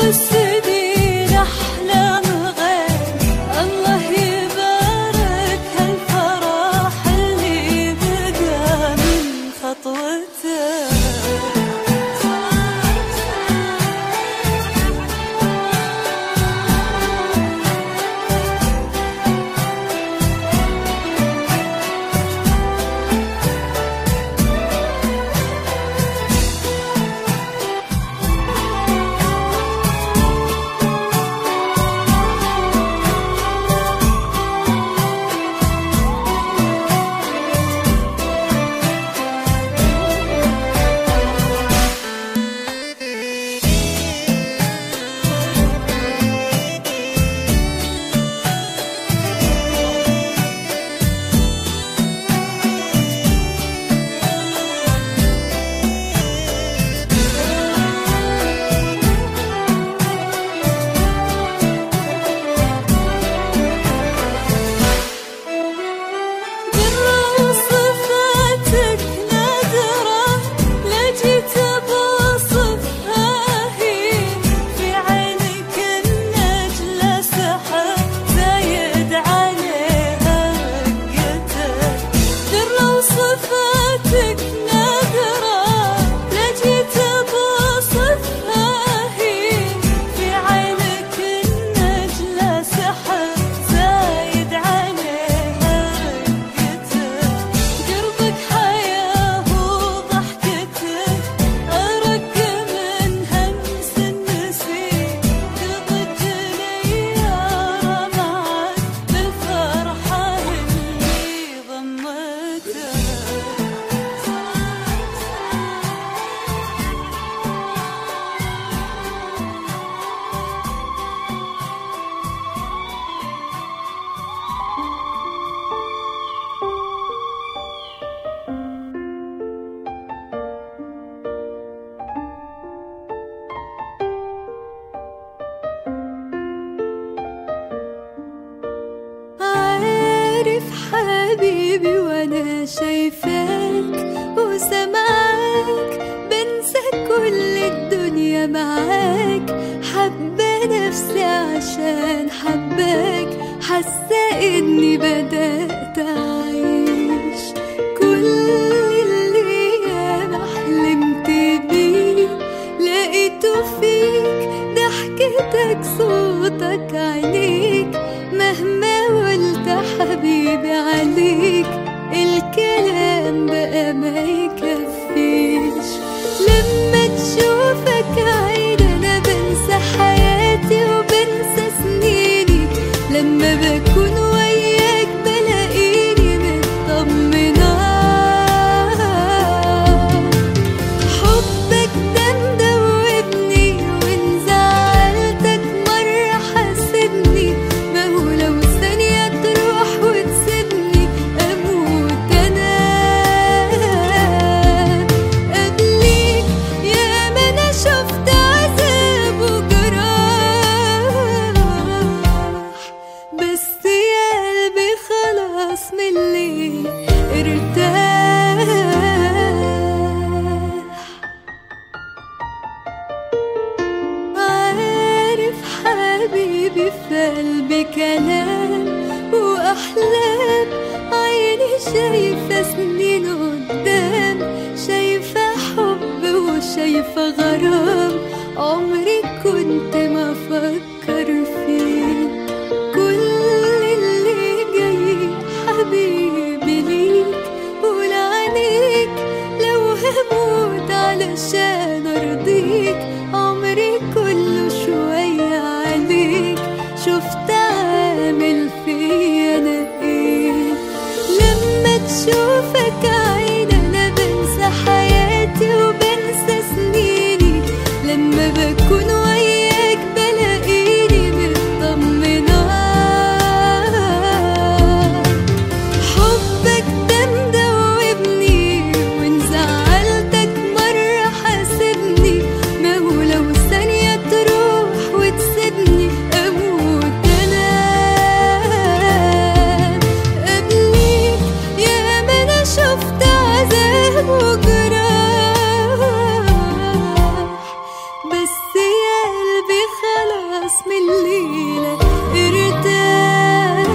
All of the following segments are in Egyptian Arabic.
والسنين أحلام غير الله يبارك هالفرح اللي بدا من خطوته برا صفاتك نادرة لا جيت بوصفها هي في عينك النجلة سحر زايد عليها رقتك برا صفاتك نادرة لا جيت بوصفها هي في عينك النجلة سحر زايد عليها رقتك قربك حياة وضحكتك أرق من همس النسيم قضت لي معك بالفرحة اللي ضمتك عارف حبيبي وانا شايفاك وسمعك بنسى كل الدنيا معاك حبة نفسي عشان حباك حاسة اني بدأت اعيش كل اللي انا حلمت بيه لقيته فيك ضحكتك صوتك عينيك مهما قلت حبيبي عليك الكلام بقى ما يكفيش لما تشوفك عين انا بنسى حياتي وبنسى سنيني لما بكون وياك بلاقيني مطمنة حبك ده مدوبني وان زعلتك مرة حاسبني ما هو لو ثانية تروح وتسيبني أموت أنا قبليك يا ما أنا شفت عذاب وجراح بس يا قلبي خلاص من اللي ارتاح عارف حبيبي في قلبي كلام وأحلام عيني شايفة سنين قدام شايفة حب وشايفة غرام عمري كنت ما أفكر فيه كل اللي جاي حبيبي ليك ولعنيك لو هموت علشان ارضيك عمري كله شوية عليك شفت عامل فيا انا ايه لما تشوفك عين انا بنسى حياتي وبنسى سنيني لما بكون وياك بلاقيني خلاص من الليلة ارتاح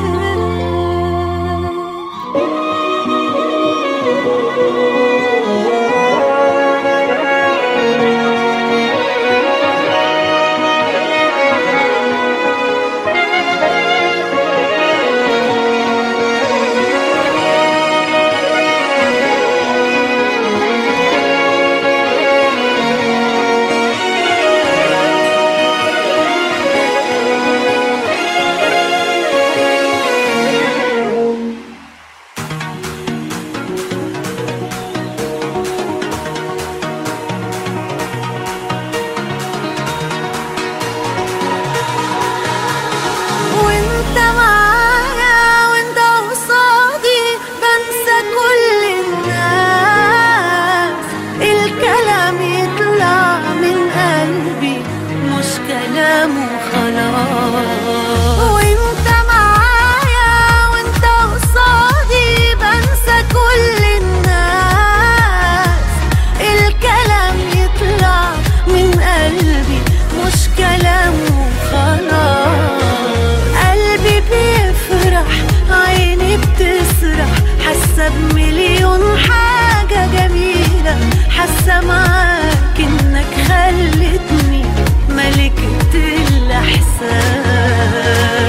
وانت معايا وانت قصادي بنسى كل الناس الكلام يطلع من قلبي مش كلام وخلاص وانت معايا وانت قصادي بنسى كل الناس الكلام يطلع من قلبي مش كلام وخلاص قلبي بيفرح عيني بتسرح حاسه بمليون حاجه جميله حاسه معاك انك خلتني ملكة الاحساس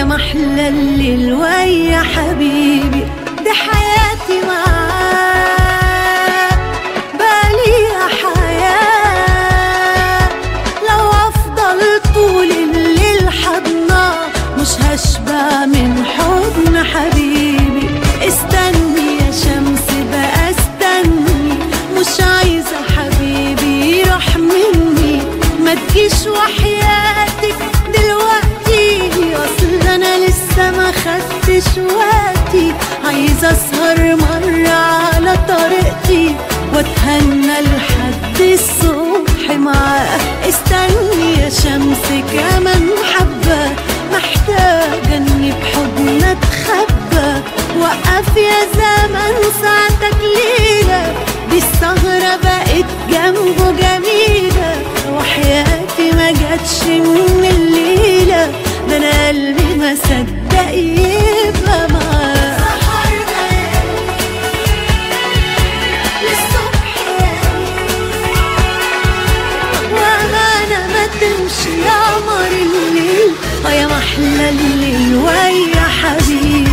محلى الليل ويا حبيبي دي حياتي معاك بقالي حياة لو أفضل طول الليل حضنا مش هشبع من حضن حبيبي استني يا شمس بقى استني مش عايزة حبيبي يروح مني ما تجيش وحياتك دلوقتي اصل انا لسه ما خدتش وقتي عايزة اسهر مرة على طريقتي واتهنى لحد الصبح معاك استني يا شمس كمان حبة محتاجة اني بحضن اتخبى وقف يا زمن ساعتك ليلة دي السهرة بقت جنبه جميلة وحياتي ما جاتش من الليلة ده انا قلبي ما صدق يبقى معاه للصبح وانا ما تمشي يا قمر الليل اه يا محلى الليل ويا حبيبي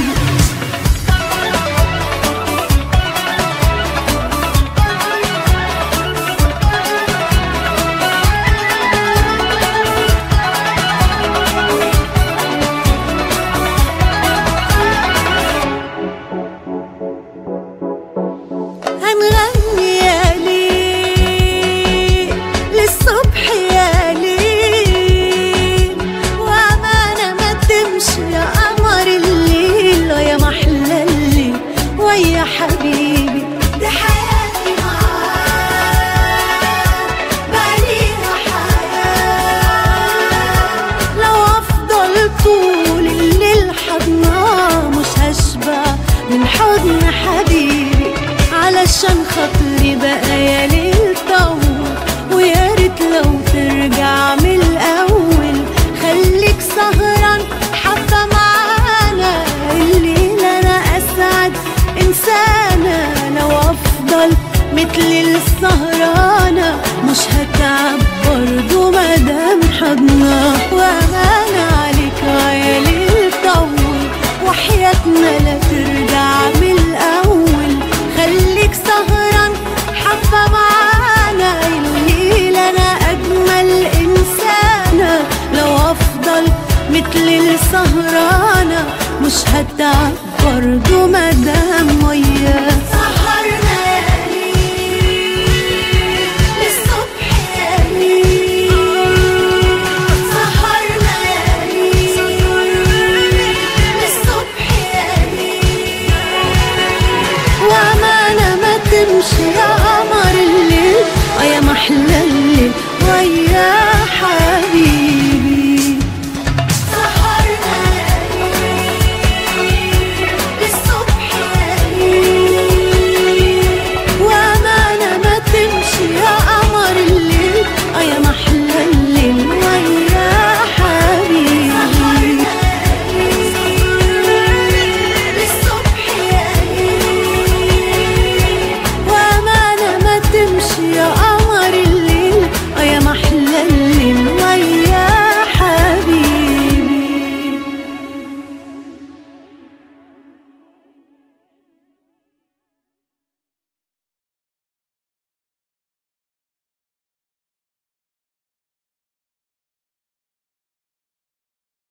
هنغني يا ليل للصبح يا ليل وأمانة ما تمشي يا قمر الليل يا محلى الليل ويا حبيبي دي حياتي معاك بقاليها حياة لو أفضل طول الليل حضناه مش هشبع من حضن حبيبي علشان خاطري بقى يا ليل طول ويا ريت لو ترجع من الأول خليك سهران حبة معانا الليل أنا أسعد إنسانة لو أفضل مثل السهرانة مش هتعب برضه مادام حضنا وأمانة عليك يا ليل طول وحياتنا لا ترجع من الأول خليك سهران حبة معانا الليل أنا أجمل إنسانة لو أفضل مثل السهرانة مش هتعب برضه مادام